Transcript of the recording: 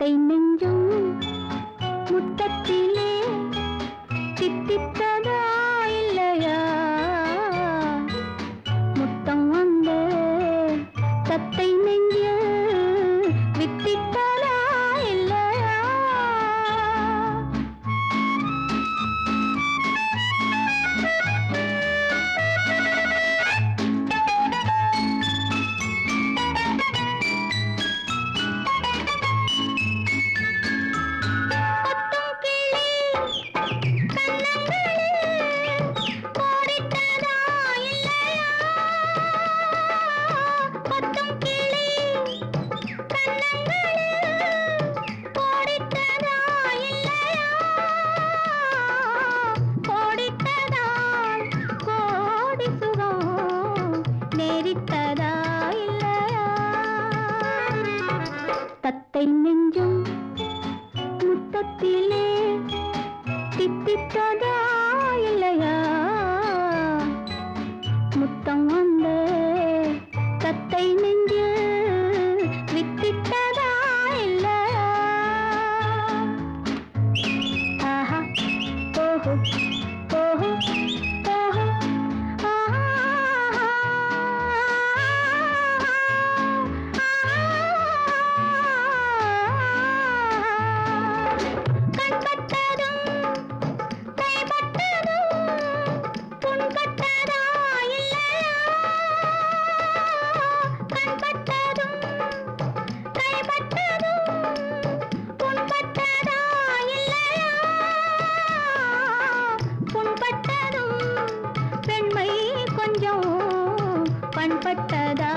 தத்தை நெஞ்சும் முத்தத்திலே தித்தித்ததா இல்லையா முத்தம் வந்து தத்தை நெஞ்சு வித்திட்டதா இல்லையா கொத்தும் கிளி கண்ணங்களில் கோடிட்டதா இல்லையா கொத்தும் கிளி கண்ணங்களில் கோடிட்டதா இல்லையா கோடிட்டதால் கோடி சுகம் நேரிட்டதா இல்லையா தத்தை நெஞ்சும் முத்தத்திலே தித்தித்ததா இல்லையா முத்தம் வந்து தத்தை நெஞ்சு வித்திட்டதா இல்லையா ஆஹா ஓஹோ ஓஹோ ஓஹோ கண்பட்டதும் கைப்பட்டதும் புண்பட்டதா இல்லையா கண்பட்டதும் கைப்பட்டதும் புண்பட்டதா இல்லையா புண்பட்டதும் பெண்மை கொஞ்சம் பண்பட்டதா